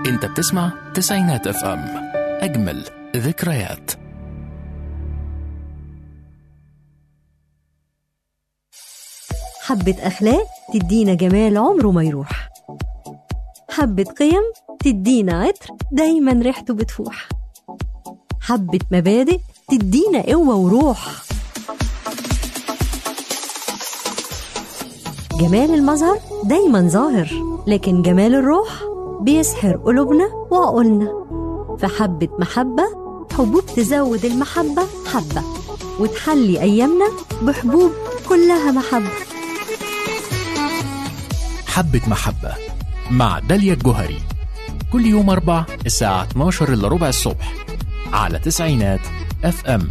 انت بتسمع تسعينات اف ام اجمل ذكريات حبة أخلاق تدينا جمال عمره ما يروح حبة قيم تدينا عطر دايما ريحته بتفوح حبة مبادئ تدينا قوة وروح جمال المظهر دايما ظاهر لكن جمال الروح بيسحر قلوبنا وعقولنا فحبة محبة حبوب تزود المحبة حبة وتحلي أيامنا بحبوب كلها محبة حبة محبة مع داليا الجوهري كل يوم أربع الساعة 12 إلا ربع الصبح على تسعينات اف ام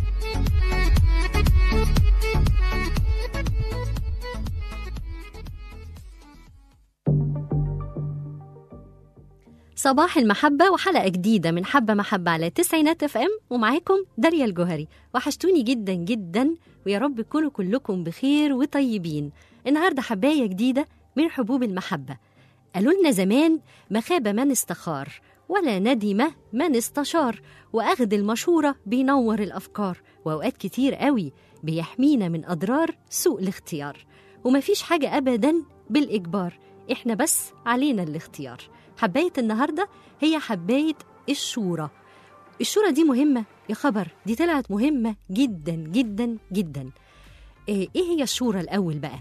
صباح المحبة وحلقة جديدة من حبة محبة على تسعينات اف ام ومعاكم داليا الجوهري وحشتوني جدا جدا ويا رب تكونوا كلكم بخير وطيبين النهاردة حباية جديدة من حبوب المحبة قالوا لنا زمان ما خاب من استخار ولا ندم من استشار وأخذ المشورة بينور الأفكار وأوقات كتير قوي بيحمينا من أضرار سوء الاختيار ومفيش حاجة أبدا بالإجبار إحنا بس علينا الاختيار حباية النهاردة هي حباية الشورى الشورى دي مهمة يا خبر دي طلعت مهمة جدا جدا جدا إيه إيه هي الشورى الأول بقى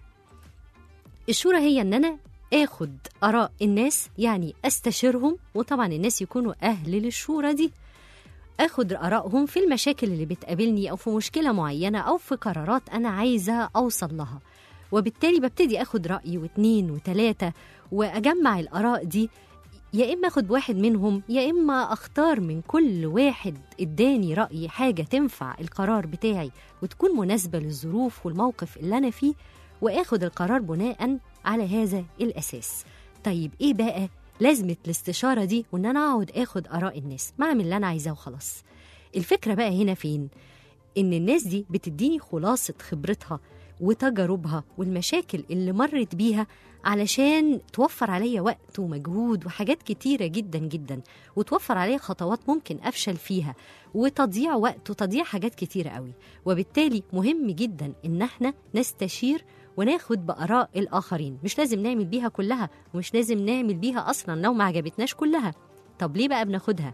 الشورى هي ان انا اخد اراء الناس يعني استشيرهم وطبعا الناس يكونوا اهل للشورى دي اخد ارائهم في المشاكل اللي بتقابلني او في مشكله معينه او في قرارات انا عايزه اوصل لها وبالتالي ببتدي اخد راي واتنين وتلاته واجمع الاراء دي يا اما اخد واحد منهم يا اما اختار من كل واحد اداني راي حاجه تنفع القرار بتاعي وتكون مناسبه للظروف والموقف اللي انا فيه واخد القرار بناء على هذا الاساس طيب ايه بقى لازمه الاستشاره دي وان انا اقعد اخد اراء الناس ما اعمل اللي انا عايزاه وخلاص الفكره بقى هنا فين ان الناس دي بتديني خلاصه خبرتها وتجاربها والمشاكل اللي مرت بيها علشان توفر عليا وقت ومجهود وحاجات كتيره جدا جدا وتوفر عليا خطوات ممكن افشل فيها وتضييع وقت وتضييع حاجات كتيره قوي وبالتالي مهم جدا ان احنا نستشير وناخد بآراء الآخرين مش لازم نعمل بيها كلها ومش لازم نعمل بيها أصلا لو ما عجبتناش كلها طب ليه بقى بناخدها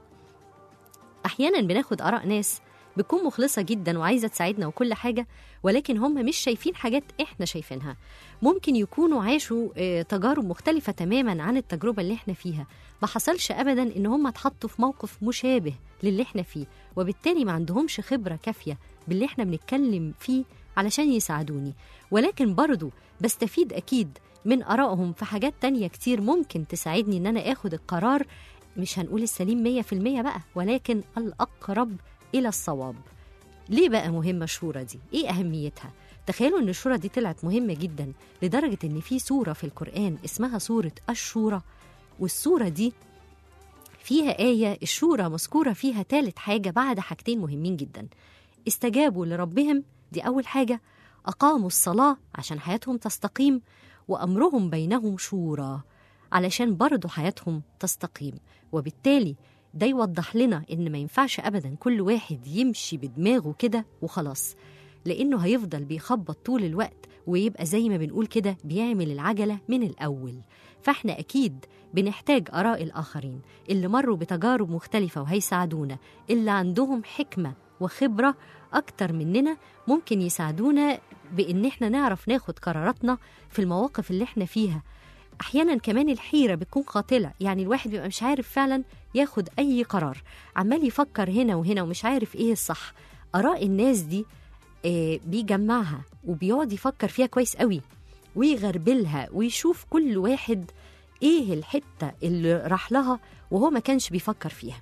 أحيانا بناخد آراء ناس بتكون مخلصة جدا وعايزة تساعدنا وكل حاجة ولكن هم مش شايفين حاجات احنا شايفينها ممكن يكونوا عاشوا آه، تجارب مختلفة تماما عن التجربة اللي احنا فيها ما حصلش أبدا إن هم اتحطوا في موقف مشابه للي احنا فيه وبالتالي ما عندهمش خبرة كافية باللي احنا بنتكلم فيه علشان يساعدوني ولكن برضو بستفيد أكيد من آرائهم في حاجات تانية كتير ممكن تساعدني إن أنا آخد القرار مش هنقول السليم مية في المية بقى ولكن الأقرب إلى الصواب ليه بقى مهمة الشورى دي؟ إيه أهميتها؟ تخيلوا إن الشورى دي طلعت مهمة جدا لدرجة إن في سورة في القرآن اسمها سورة الشورى والسورة دي فيها آية الشورى مذكورة فيها تالت حاجة بعد حاجتين مهمين جدا استجابوا لربهم دي أول حاجة أقاموا الصلاة عشان حياتهم تستقيم وأمرهم بينهم شورى علشان برضه حياتهم تستقيم وبالتالي ده يوضح لنا إن ما ينفعش أبدا كل واحد يمشي بدماغه كده وخلاص لأنه هيفضل بيخبط طول الوقت ويبقى زي ما بنقول كده بيعمل العجلة من الأول فاحنا أكيد بنحتاج آراء الآخرين اللي مروا بتجارب مختلفة وهيساعدونا اللي عندهم حكمة وخبرة أكتر مننا ممكن يساعدونا بإن إحنا نعرف ناخد قراراتنا في المواقف اللي إحنا فيها أحيانا كمان الحيرة بتكون قاتلة يعني الواحد بيبقى مش عارف فعلا ياخد أي قرار عمال يفكر هنا وهنا ومش عارف إيه الصح آراء الناس دي آه بيجمعها وبيقعد يفكر فيها كويس قوي ويغربلها ويشوف كل واحد ايه الحته اللي راح لها وهو ما كانش بيفكر فيها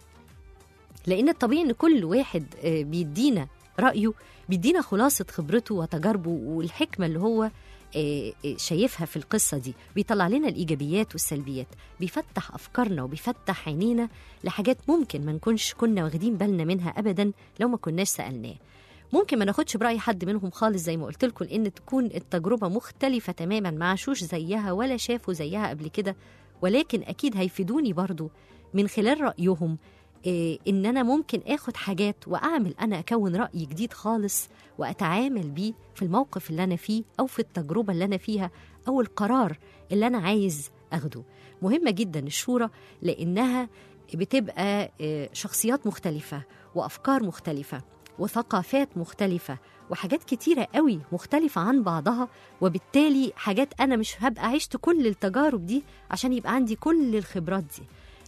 لان الطبيعي ان كل واحد آه، بيدينا رايه بيدينا خلاصه خبرته وتجاربه والحكمه اللي هو آه، آه، شايفها في القصه دي بيطلع لنا الايجابيات والسلبيات بيفتح افكارنا وبيفتح عينينا لحاجات ممكن ما نكونش كنا واخدين بالنا منها ابدا لو ما كناش سالناه ممكن ما ناخدش براي حد منهم خالص زي ما قلت لكم لان تكون التجربه مختلفه تماما ما عاشوش زيها ولا شافوا زيها قبل كده ولكن اكيد هيفيدوني برضو من خلال رايهم إيه ان انا ممكن اخد حاجات واعمل انا اكون راي جديد خالص واتعامل بيه في الموقف اللي انا فيه او في التجربه اللي انا فيها او القرار اللي انا عايز اخده مهمه جدا الشورى لانها بتبقى إيه، شخصيات مختلفه وافكار مختلفه وثقافات مختلفه وحاجات كتيرة قوي مختلفة عن بعضها وبالتالي حاجات أنا مش هبقى عشت كل التجارب دي عشان يبقى عندي كل الخبرات دي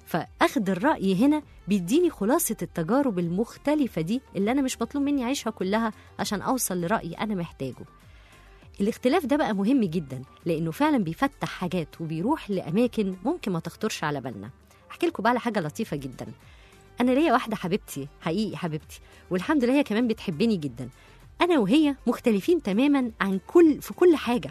فأخذ الرأي هنا بيديني خلاصة التجارب المختلفة دي اللي أنا مش مطلوب مني أعيشها كلها عشان أوصل لرأي أنا محتاجه الاختلاف ده بقى مهم جدا لأنه فعلا بيفتح حاجات وبيروح لأماكن ممكن ما تخطرش على بالنا أحكي لكم بقى على حاجة لطيفة جدا أنا ليا واحدة حبيبتي حقيقي حبيبتي والحمد لله هي كمان بتحبني جدا أنا وهي مختلفين تماما عن كل في كل حاجة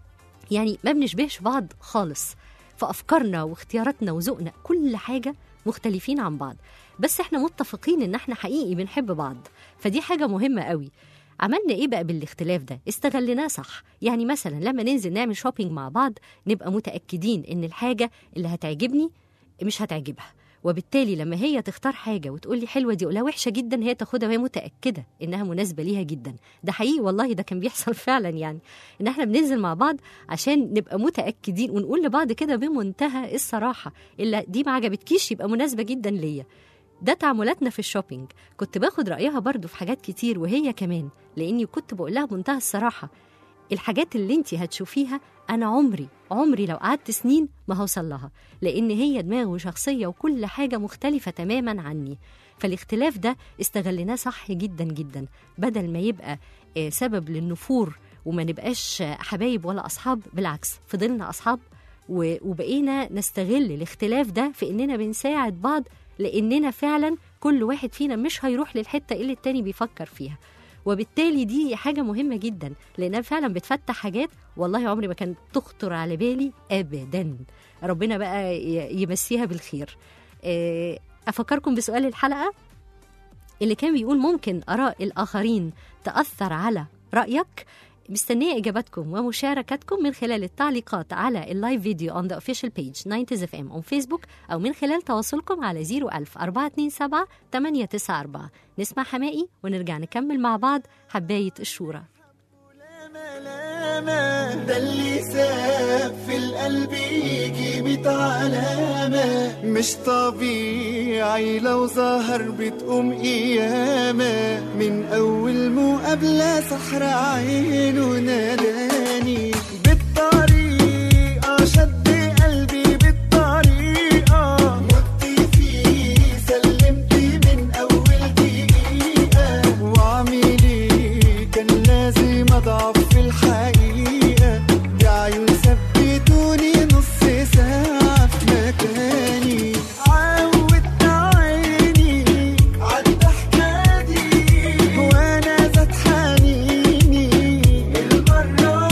يعني ما بنشبهش بعض خالص في أفكارنا واختياراتنا وذوقنا كل حاجة مختلفين عن بعض بس احنا متفقين ان احنا حقيقي بنحب بعض فدي حاجة مهمة قوي عملنا ايه بقى بالاختلاف ده استغلناه صح يعني مثلا لما ننزل نعمل شوبينج مع بعض نبقى متأكدين ان الحاجة اللي هتعجبني مش هتعجبها وبالتالي لما هي تختار حاجه وتقول لي حلوه دي اقولها وحشه جدا هي تاخدها وهي متاكده انها مناسبه ليها جدا ده حقيقي والله ده كان بيحصل فعلا يعني ان احنا بننزل مع بعض عشان نبقى متاكدين ونقول لبعض كده بمنتهى الصراحه الا دي ما عجبتكيش يبقى مناسبه جدا ليا ده تعاملاتنا في الشوبينج كنت باخد رايها برضو في حاجات كتير وهي كمان لاني كنت بقول لها بمنتهى الصراحه الحاجات اللي انت هتشوفيها انا عمري عمري لو قعدت سنين ما هوصل لها لان هي دماغ وشخصيه وكل حاجه مختلفه تماما عني فالاختلاف ده استغلناه صح جدا جدا بدل ما يبقى آه، سبب للنفور وما نبقاش آه، حبايب ولا اصحاب بالعكس فضلنا اصحاب و- وبقينا نستغل الاختلاف ده في اننا بنساعد بعض لاننا فعلا كل واحد فينا مش هيروح للحته اللي التاني بيفكر فيها وبالتالي دي حاجة مهمة جدا لأنها فعلا بتفتح حاجات والله عمري ما كانت تخطر على بالي أبدا ربنا بقى ي- يمسيها بالخير آه، أفكركم بسؤال الحلقة اللي كان بيقول ممكن آراء الآخرين تأثر على رأيك مستنية إجاباتكم ومشاركتكم من خلال التعليقات على اللايف فيديو on the official page 90 اف ام on فيسبوك أو من خلال تواصلكم على 01000 427 894 نسمع حمائي ونرجع نكمل مع بعض حباية الشورى علامة ده اللي ساب في القلب يجي ميت علامة مش طبيعي لو ظهر بتقوم قيامة من أول مقابلة سحر عينه ناداني بالطريقة شد قلبي بالطريقة مت فيه سلمت من أول دقيقة وعميلي كان لازم أضعف في الحقيقة دي عيون ثبتوني نص ساعة في مكاني عودت عيني عالضحكة دي وأنا زاد حنيني المرة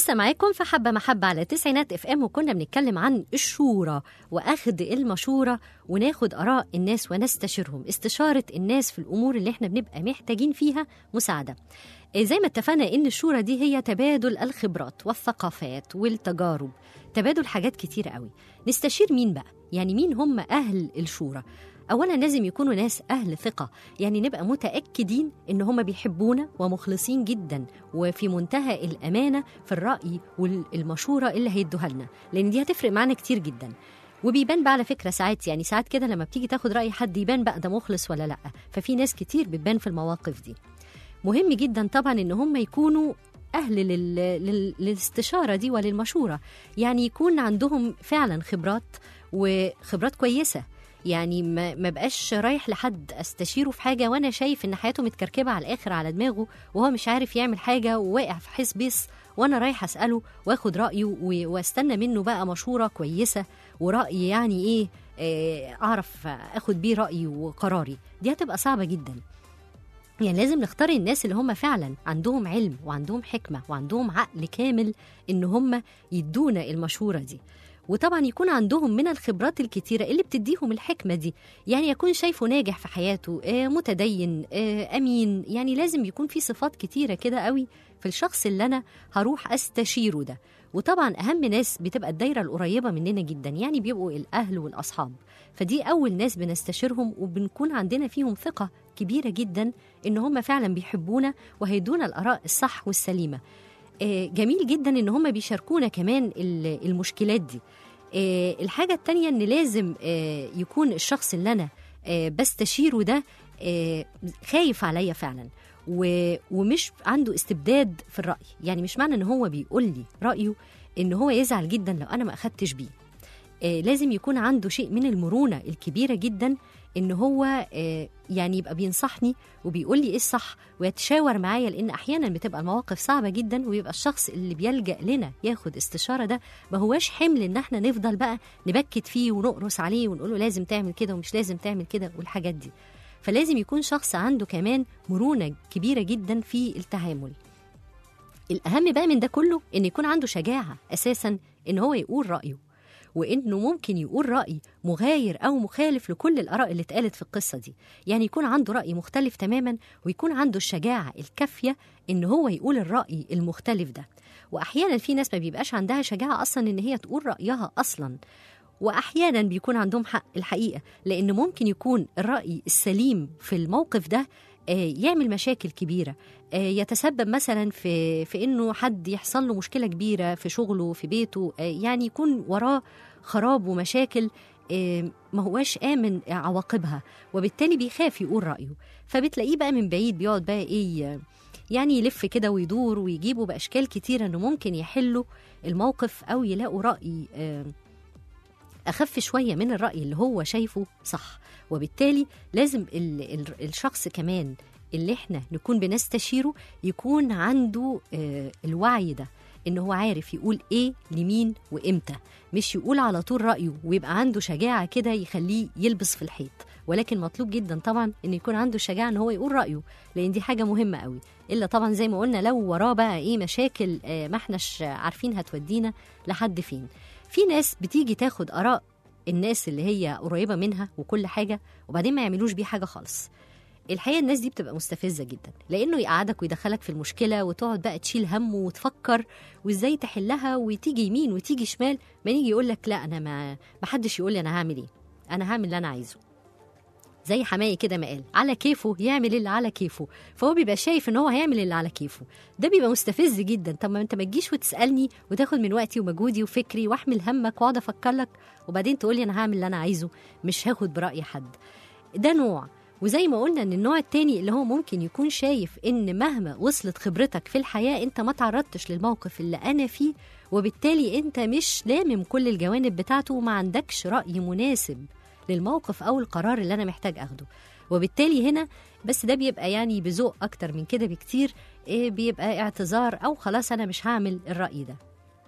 لسه معاكم في حبة محبة على تسعينات اف ام وكنا بنتكلم عن الشورى واخد المشورة وناخد اراء الناس ونستشيرهم استشارة الناس في الامور اللي احنا بنبقى محتاجين فيها مساعدة إيه زي ما اتفقنا ان الشورى دي هي تبادل الخبرات والثقافات والتجارب تبادل حاجات كتير قوي نستشير مين بقى يعني مين هم اهل الشورى اولا لازم يكونوا ناس اهل ثقه يعني نبقى متاكدين ان هم بيحبونا ومخلصين جدا وفي منتهى الامانه في الراي والمشوره اللي هيدوها لنا لان دي هتفرق معانا كتير جدا وبيبان بقى على فكره ساعات يعني ساعات كده لما بتيجي تاخد راي حد يبان بقى ده مخلص ولا لا ففي ناس كتير بتبان في المواقف دي مهم جدا طبعا ان هم يكونوا اهل لل... لل... للاستشاره دي وللمشوره يعني يكون عندهم فعلا خبرات وخبرات كويسه يعني ما ما بقاش رايح لحد استشيره في حاجه وانا شايف ان حياته متكركبه على الاخر على دماغه وهو مش عارف يعمل حاجه وواقع في حيث بيص وانا رايح اساله واخد رايه و- واستنى منه بقى مشوره كويسه وراي يعني ايه آه، اعرف اخد بيه رايي وقراري دي هتبقى صعبه جدا يعني لازم نختار الناس اللي هم فعلا عندهم علم وعندهم حكمة وعندهم عقل كامل إن هم يدونا المشورة دي وطبعا يكون عندهم من الخبرات الكتيرة اللي بتديهم الحكمة دي يعني يكون شايفه ناجح في حياته آه، متدين آه، أمين يعني لازم يكون في صفات كتيرة كده قوي في الشخص اللي أنا هروح أستشيره ده وطبعا أهم ناس بتبقى الدايرة القريبة مننا جدا يعني بيبقوا الأهل والأصحاب فدي أول ناس بنستشيرهم وبنكون عندنا فيهم ثقة كبيرة جدا إن هم فعلا بيحبونا وهيدونا الآراء الصح والسليمة آه، جميل جدا إن هم بيشاركونا كمان ال- المشكلات دي آه، الحاجة التانية إن لازم آه، يكون الشخص اللي أنا آه، بستشيره ده آه، خايف عليا فعلا و- ومش عنده استبداد في الرأي يعني مش معنى إن هو بيقول لي رأيه إن هو يزعل جدا لو أنا ما أخدتش بيه آه، لازم يكون عنده شيء من المرونة الكبيرة جدا إن هو آه، يعني يبقى بينصحني وبيقول لي إيه الصح ويتشاور معايا لأن أحيانا بتبقى المواقف صعبة جدا ويبقى الشخص اللي بيلجأ لنا ياخد استشارة ده ما هواش حمل إن احنا نفضل بقى نبكت فيه ونقرص عليه ونقول له لازم تعمل كده ومش لازم تعمل كده والحاجات دي فلازم يكون شخص عنده كمان مرونة كبيرة جدا في التعامل الأهم بقى من ده كله إن يكون عنده شجاعة أساسا إن هو يقول رأيه وإنه ممكن يقول رأي مغاير أو مخالف لكل الآراء اللي اتقالت في القصة دي يعني يكون عنده رأي مختلف تماما ويكون عنده الشجاعة الكافية إن هو يقول الرأي المختلف ده وأحيانا في ناس ما بيبقاش عندها شجاعة أصلا إن هي تقول رأيها أصلا واحيانا بيكون عندهم حق الحقيقه لان ممكن يكون الراي السليم في الموقف ده آه، يعمل مشاكل كبيره آه، يتسبب مثلا في في انه حد يحصل له مشكله كبيره في شغله في بيته آه، يعني يكون وراه خراب ومشاكل آه، ما هواش آمن عواقبها وبالتالي بيخاف يقول رأيه فبتلاقيه بقى من بعيد بيقعد بقى إيه يعني يلف كده ويدور ويجيبوا بأشكال كتيرة إنه ممكن يحلوا الموقف أو يلاقوا رأي آه، أخف شوية من الرأي اللي هو شايفه صح وبالتالي لازم ال ال الشخص كمان اللي احنا نكون بنستشيره يكون عنده آه الوعي ده ان هو عارف يقول ايه لمين وامتى مش يقول على طول رايه ويبقى عنده شجاعه كده يخليه يلبس في الحيط ولكن مطلوب جدا طبعا ان يكون عنده شجاعه ان هو يقول رايه لان دي حاجه مهمه قوي الا طبعا زي ما قلنا لو وراه بقى ايه مشاكل آه ما احناش عارفين هتودينا لحد فين في ناس بتيجي تاخد اراء الناس اللي هي قريبه منها وكل حاجه وبعدين ما يعملوش بيه حاجه خالص الحقيقه الناس دي بتبقى مستفزه جدا لانه يقعدك ويدخلك في المشكله وتقعد بقى تشيل هم وتفكر وازاي تحلها وتيجي يمين وتيجي شمال ما يجي يقول لك لا انا ما ما حدش يقول لي انا هعمل ايه انا هعمل اللي انا عايزه زي حماية كده ما قال على كيفه يعمل اللي على كيفه فهو بيبقى شايف ان هو هيعمل اللي على كيفه ده بيبقى مستفز جدا طب ما انت ما تجيش وتسالني وتاخد من وقتي ومجهودي وفكري واحمل همك واقعد افكر لك وبعدين تقولي انا هعمل اللي انا عايزه مش هاخد براي حد ده نوع وزي ما قلنا ان النوع التاني اللي هو ممكن يكون شايف ان مهما وصلت خبرتك في الحياه انت ما تعرضتش للموقف اللي انا فيه وبالتالي انت مش لامم كل الجوانب بتاعته وما عندكش راي مناسب للموقف او القرار اللي انا محتاج اخده وبالتالي هنا بس ده بيبقى يعني بذوق اكتر من كده بكتير إيه بيبقى اعتذار او خلاص انا مش هعمل الراي ده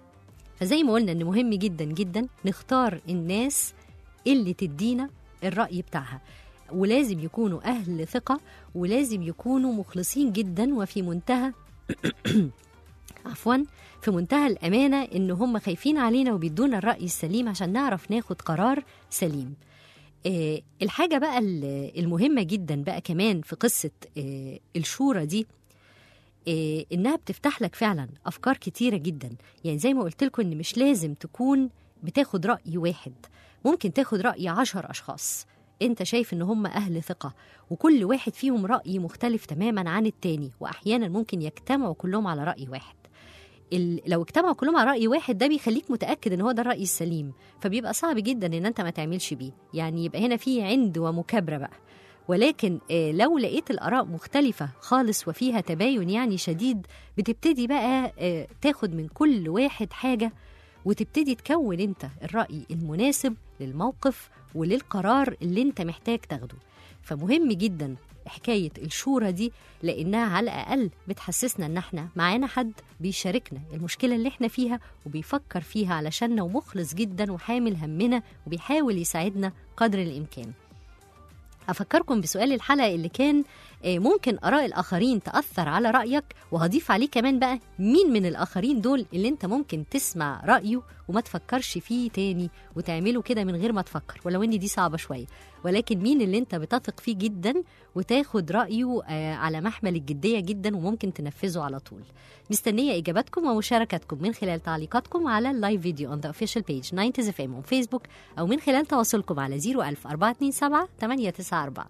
فزي ما قلنا ان مهم جدا جدا نختار الناس اللي تدينا الراي بتاعها ولازم يكونوا اهل ثقه ولازم يكونوا مخلصين جدا وفي منتهى عفوا في منتهى الأمانة إن هم خايفين علينا وبيدونا الرأي السليم عشان نعرف ناخد قرار سليم آه، الحاجة بقى ال- المهمة جدا بقى كمان في قصة آه، الشورى دي آه، إنها بتفتح لك فعلا أفكار كتيرة جدا يعني زي ما قلت لكم إن مش لازم تكون بتاخد رأي واحد ممكن تاخد رأي عشر أشخاص أنت شايف إن هم أهل ثقة وكل واحد فيهم رأي مختلف تماما عن التاني وأحيانا ممكن يجتمعوا كلهم على رأي واحد ال- لو اجتمعوا كلهم على رأي واحد ده بيخليك متأكد ان هو ده الرأي السليم فبيبقى صعب جدا ان انت ما تعملش بيه يعني يبقى هنا في عند ومكابرة بقى ولكن آه، لو لقيت الآراء مختلفة خالص وفيها تباين يعني شديد بتبتدي بقى آه، تاخد من كل واحد حاجة وتبتدي تكون انت الرأي المناسب للموقف وللقرار اللي انت محتاج تاخده فمهم جدا حكاية الشورى دي لأنها على الأقل بتحسسنا إن احنا معانا حد بيشاركنا المشكلة اللي احنا فيها وبيفكر فيها علشاننا ومخلص جدا وحامل همنا وبيحاول يساعدنا قدر الإمكان أفكركم بسؤال الحلقة اللي كان آه، ممكن آراء الآخرين تأثر على رأيك وهضيف عليه كمان بقى مين من الآخرين دول اللي أنت ممكن تسمع رأيه وما تفكرش فيه تاني وتعمله كده من غير ما تفكر ولو إن دي صعبة شوية ولكن مين اللي أنت بتثق فيه جدا وتاخد رأيه آه، على محمل الجدية جدا وممكن تنفذه على طول مستنية إجاباتكم ومشاركتكم من خلال تعليقاتكم على اللايف فيديو on the official page 90 اف ام on فيسبوك أو من خلال تواصلكم على 01000 427 894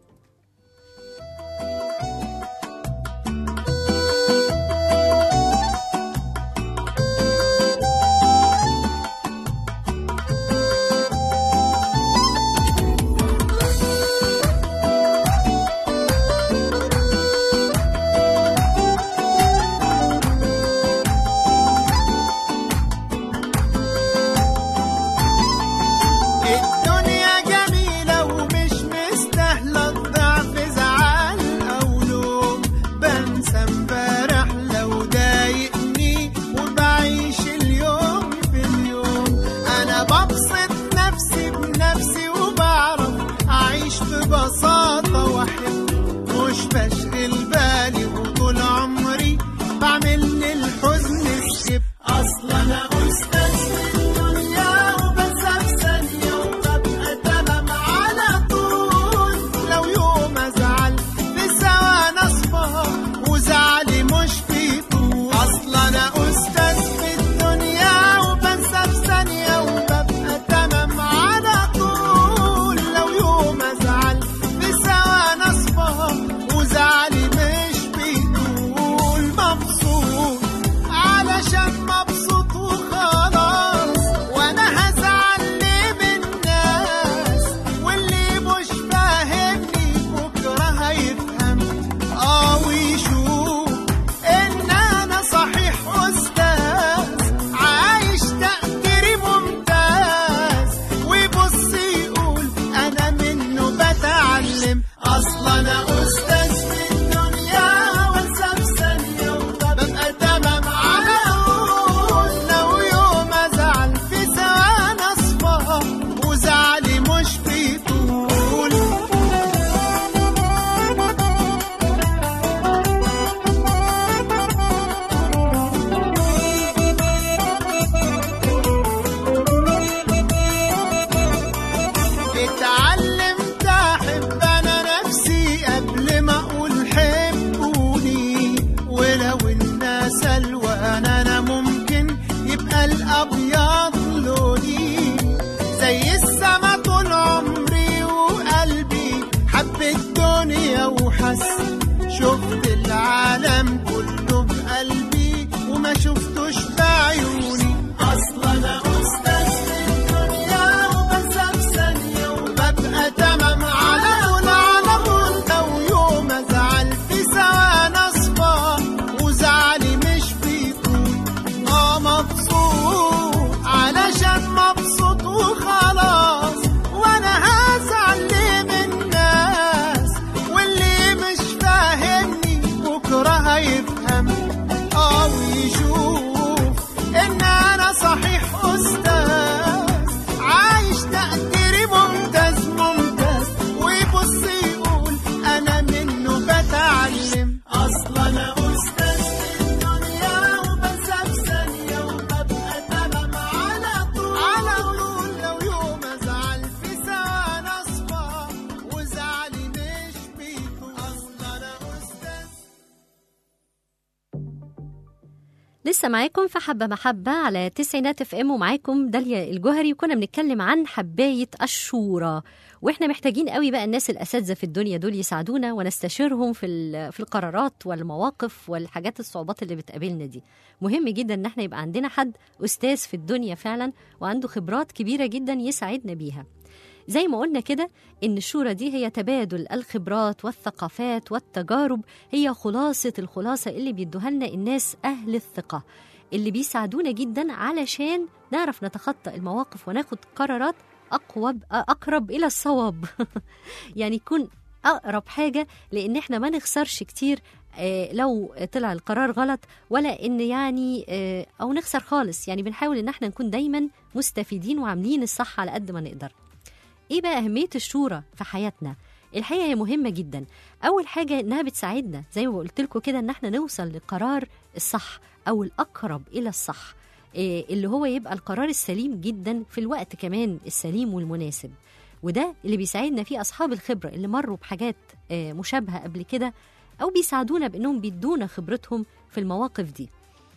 الدنيا جميلة ومش مستاهلة الضعف زعل أو لوم بنسى امبارح لو ضايقني وبعيش اليوم في اليوم أنا ببسط نفسي بنفسي وبعرف أعيش ببساطة وأحب مش بشغل بالي وطول عمري بعمل للحزن سكيب أصلا أنا أستاذ في الدنيا وبنسى في ثانية وببقى تمام على طول لو يوم أزعل في ثواني أصفى وزعلي مش في طول أصلا أنا أستاذ في الدنيا وبنسى في ثانية وببقى تمام على طول لو يوم أزعل في ثواني أصفى وزعلي مش بيطول مبسوط علشان مبسوط وخلاص وانا هزعل ليه من الناس واللي مش فاهمني بكره هيفهم اه ويشوف ان انا صحيح استاذ عايش تقديري ممتاز ويبص يقول انا منه بتعلم اصلا انا استاذ في الدنيا وانسى في ثانيه وببقى تمام على طول لو يوم ازعل في ثواني اصفى وزعلي مش بيطول اتعلمت احب انا نفسي قبل ما اقول حبوني ولو الناس الوان انا ممكن يبقى الابيض لوني زي السما طول عمري وقلبي حب الدنيا وحس شفت العالم كله بقلبي وما شفتوش بعيوني اصلا انا استاذ في الدنيا وبنسى في ثانيه وببقى تمام على طول على طول لو يوم ازعل في ثواني اصفى وزعلي مش بيطول اه مبسوط علشان مبسوط وخلاص وانا هزعل ليه من الناس واللي مش فاهمني لسه معاكم في حبة محبة على تسعينات اف ام ومعاكم داليا الجوهري وكنا بنتكلم عن حباية الشورى واحنا محتاجين قوي بقى الناس الاساتذه في الدنيا دول يساعدونا ونستشيرهم في ال- في القرارات والمواقف والحاجات الصعوبات اللي بتقابلنا دي مهم جدا ان احنا يبقى عندنا حد استاذ في الدنيا فعلا وعنده خبرات كبيره جدا يساعدنا بيها زي ما قلنا كده إن الشورى دي هي تبادل الخبرات والثقافات والتجارب هي خلاصة الخلاصة اللي بيدوها لنا الناس أهل الثقة اللي بيساعدونا جدا علشان نعرف نتخطى المواقف وناخد قرارات أقوب أقرب إلى الصواب يعني يكون أقرب حاجة لأن إحنا ما نخسرش كتير آه، لو طلع القرار غلط ولا ان يعني آه، او نخسر خالص يعني بنحاول ان احنا نكون دايما مستفيدين وعاملين الصح على قد ما نقدر ايه بقى اهميه الشورى في حياتنا الحقيقه هي مهمه جدا اول حاجه انها بتساعدنا زي ما قلت لكم كده ان احنا نوصل للقرار الصح او الاقرب الى الصح إيه اللي هو يبقى القرار السليم جدا في الوقت كمان السليم والمناسب وده اللي بيساعدنا فيه اصحاب الخبره اللي مروا بحاجات آه، مشابهه قبل كده او بيساعدونا بانهم بيدونا خبرتهم في المواقف دي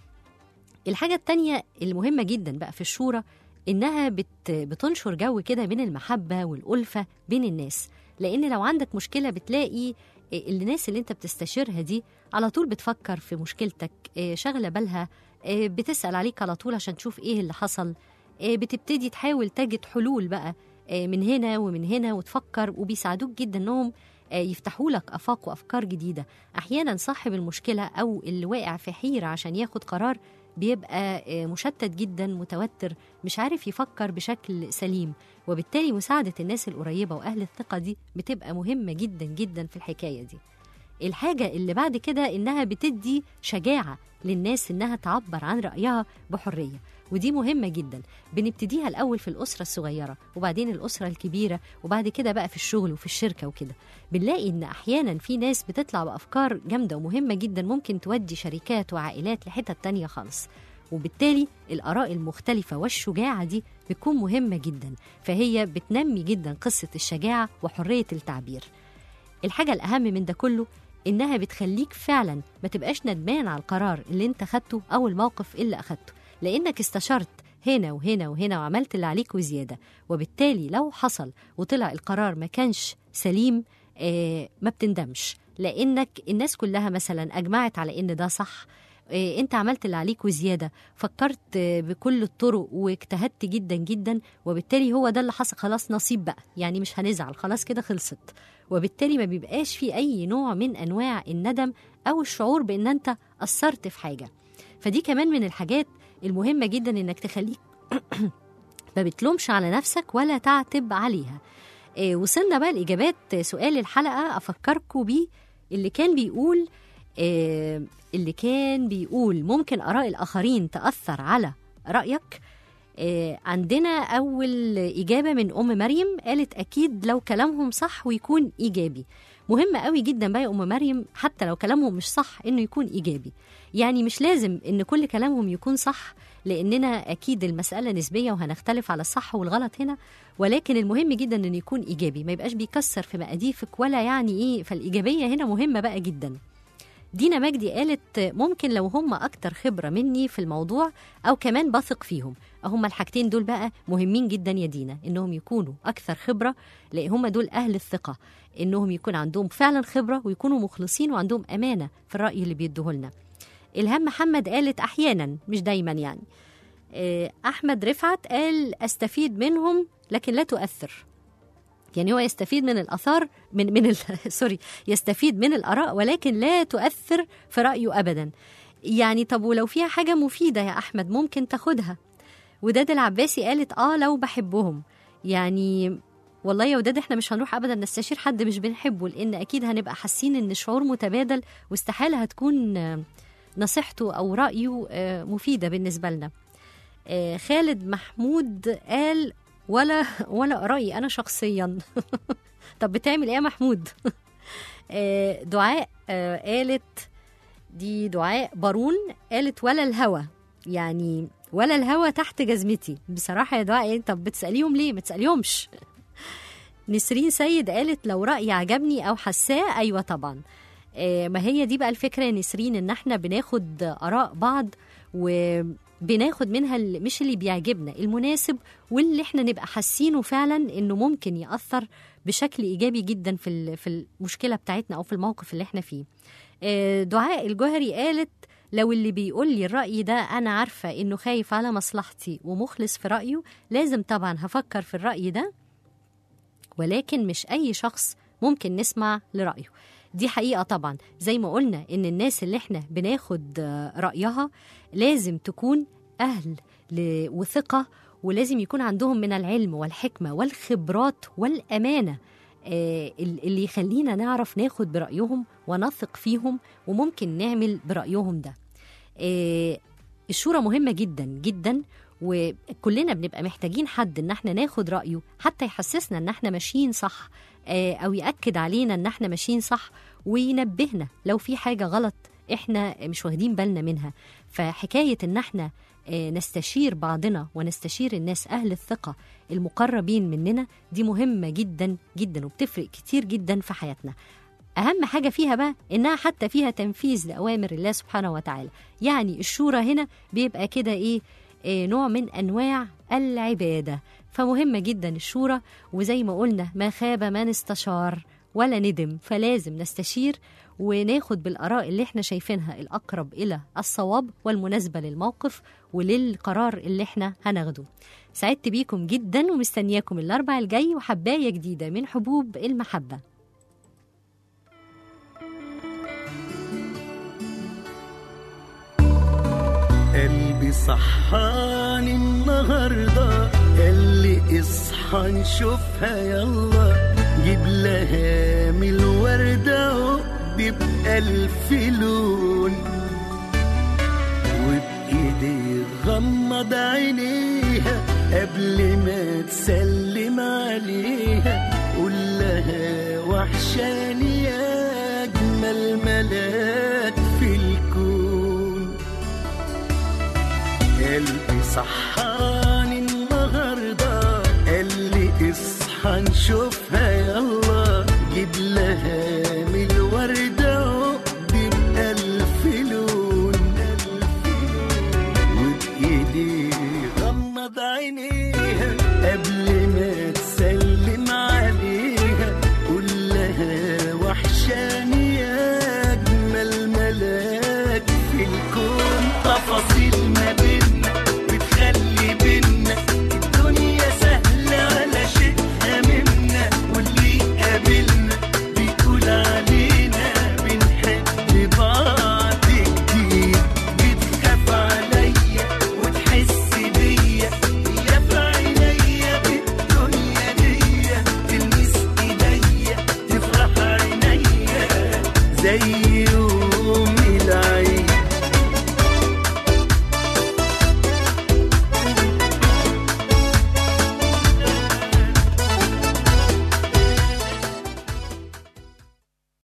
الحاجة التانية المهمة جدا بقى في الشورى إنها بت بتنشر جو كده من المحبة والألفة بين الناس لأن لو عندك مشكلة بتلاقي الناس اللي انت بتستشيرها دي على طول بتفكر في مشكلتك إيه، شاغلة بالها إيه، بتسأل عليك على طول عشان تشوف ايه اللي حصل إيه، بتبتدي تحاول تجد حلول بقى إيه، من هنا ومن هنا وتفكر وبيساعدوك جدا انهم آه، يفتحوا لك افاق وافكار جديده احيانا صاحب المشكله او اللي واقع في حيره عشان ياخد قرار بيبقى آه، مشتت جدا متوتر مش عارف يفكر بشكل سليم وبالتالي مساعده الناس القريبه واهل الثقه دي بتبقى مهمه جدا جدا في الحكايه دي الحاجة اللي بعد كده إنها بتدي شجاعة للناس إنها تعبر عن رأيها بحرية ودي مهمة جدا بنبتديها الأول في الأسرة الصغيرة وبعدين الأسرة الكبيرة وبعد كده بقى في الشغل وفي الشركة وكده بنلاقي إن أحيانا في ناس بتطلع بأفكار جامدة ومهمة جدا ممكن تودي شركات وعائلات لحتة تانية خالص وبالتالي الآراء المختلفة والشجاعة دي بتكون مهمة جدا فهي بتنمي جدا قصة الشجاعة وحرية التعبير الحاجة الأهم من ده كله إنها بتخليك فعلا ما تبقاش ندمان على القرار اللي انت خدته أو الموقف اللي أخدته لأنك استشرت هنا وهنا وهنا وعملت اللي عليك وزيادة وبالتالي لو حصل وطلع القرار ما كانش سليم آه ما بتندمش لأنك الناس كلها مثلا أجمعت على إن ده صح آه، انت عملت اللي عليك وزياده فكرت آه، بكل الطرق واجتهدت جدا جدا وبالتالي هو ده اللي حصل خلاص نصيب بقى يعني مش هنزعل خلاص كده خلصت وبالتالي ما بيبقاش في اي نوع من انواع الندم او الشعور بان انت قصرت في حاجه فدي كمان من الحاجات المهمه جدا انك تخليك ما بتلومش على نفسك ولا تعتب عليها إيه وصلنا بقى لاجابات سؤال الحلقه افكركم بيه اللي كان بيقول إيه اللي كان بيقول ممكن اراء الاخرين تاثر على رايك إيه عندنا اول اجابه من ام مريم قالت اكيد لو كلامهم صح ويكون ايجابي مهم قوي جدا بقى يا ام مريم حتى لو كلامهم مش صح انه يكون ايجابي يعني مش لازم ان كل كلامهم يكون صح لاننا اكيد المساله نسبيه وهنختلف على الصح والغلط هنا ولكن المهم جدا انه يكون ايجابي ما يبقاش بيكسر في مقاديفك ولا يعني ايه فالايجابيه هنا مهمه بقى جدا دينا مجدي قالت ممكن لو هم أكتر خبرة مني في الموضوع أو كمان بثق فيهم هم الحاجتين دول بقى مهمين جدا يا دينا إنهم يكونوا أكثر خبرة لأن هم دول أهل الثقة إنهم يكون عندهم فعلا خبرة ويكونوا مخلصين وعندهم أمانة في الرأي اللي بيدوه لنا إلهام محمد قالت أحيانا مش دايما يعني آه، أحمد رفعت قال أستفيد منهم لكن لا تؤثر يعني هو يستفيد من الاثار من من ال... سوري يستفيد من الاراء ولكن لا تؤثر في رايه ابدا يعني طب ولو فيها حاجه مفيده يا احمد ممكن تاخدها وداد العباسي قالت اه لو بحبهم يعني والله يا وداد احنا مش هنروح ابدا نستشير حد مش بنحبه لان اكيد هنبقى حاسين ان الشعور متبادل واستحاله هتكون آه، نصيحته او رايه آه، مفيده بالنسبه لنا آه، خالد محمود قال ولا ولا ارائي انا شخصيا طب بتعمل ايه يا محمود آه، دعاء آه، قالت دي دعاء بارون قالت ولا الهوى يعني ولا الهوى تحت جزمتي بصراحه يا دعاء إيه؟ طب بتساليهم ليه ما تساليهمش نسرين سيد قالت لو رأيي عجبني أو حساه أيوة طبعا آه، ما هي دي بقى الفكرة يا نسرين إن احنا بناخد آراء بعض وبناخد منها اللي مش اللي بيعجبنا المناسب واللي احنا نبقى حاسينه فعلا انه ممكن ياثر بشكل ايجابي جدا في ال- في المشكله بتاعتنا او في الموقف اللي احنا فيه آه، دعاء الجوهري قالت لو اللي بيقول لي الرأي ده أنا عارفة إنه خايف على مصلحتي ومخلص في رأيه لازم طبعا هفكر في الرأي ده ولكن مش أي شخص ممكن نسمع لرأيه دي حقيقة طبعا زي ما قلنا إن الناس اللي احنا بناخد آه، رأيها لازم تكون أهل ل- وثقة ولازم يكون عندهم من العلم والحكمة والخبرات والأمانة آه، ال- اللي يخلينا نعرف ناخد برأيهم ونثق فيهم وممكن نعمل برأيهم ده آه، الشورى مهمة جدا جدا وكلنا بنبقى محتاجين حد ان احنا ناخد رأيه حتى يحسسنا ان احنا ماشيين صح آه، او يأكد علينا ان احنا ماشيين صح وينبهنا لو في حاجة غلط احنا مش واخدين بالنا منها فحكاية ان احنا آه، نستشير بعضنا ونستشير الناس أهل الثقة المقربين مننا دي مهمة جدا جدا وبتفرق كتير جدا في حياتنا أهم حاجة فيها بقى إنها حتى فيها تنفيذ لأوامر الله سبحانه وتعالى يعني الشورى هنا بيبقى كده إيه, إيه نوع من أنواع العبادة فمهمة جدا الشورى وزي ما قلنا ما خاب من استشار ولا ندم فلازم نستشير وناخد بالآراء اللي احنا شايفينها الأقرب إلى الصواب والمناسبة للموقف وللقرار اللي احنا هناخده سعدت بيكم جدا ومستنياكم الأربع الجاي وحباية جديدة من حبوب المحبة قلبي صحاني النهاردة اللي اصحى نشوفها يلا جيب لها من الوردة عقد بألف لون وبإيدي غمض عينيها قبل ما تسلم عليها قول لها وحشاني يا أجمل ملاك في الكون قلبي صحاني النهاردة قال لي اصحى نشوفها يلا جيب لها من الوردة عقد بألف لون وبإيدي غمض عينيها قبل ما تسلم عليها قول لها وحشاني يا أجمل ملاك في الكون تفاصيل ما بينا بتخلي بينا الدنيا سهلة على شيء هممنا واللي قابلنا بيقول علينا بنحب بعض كتير بتخاف عليا وتحس بيا يا في عينيا بالدنيا دي تلمس ايديا تفرح عينيا زي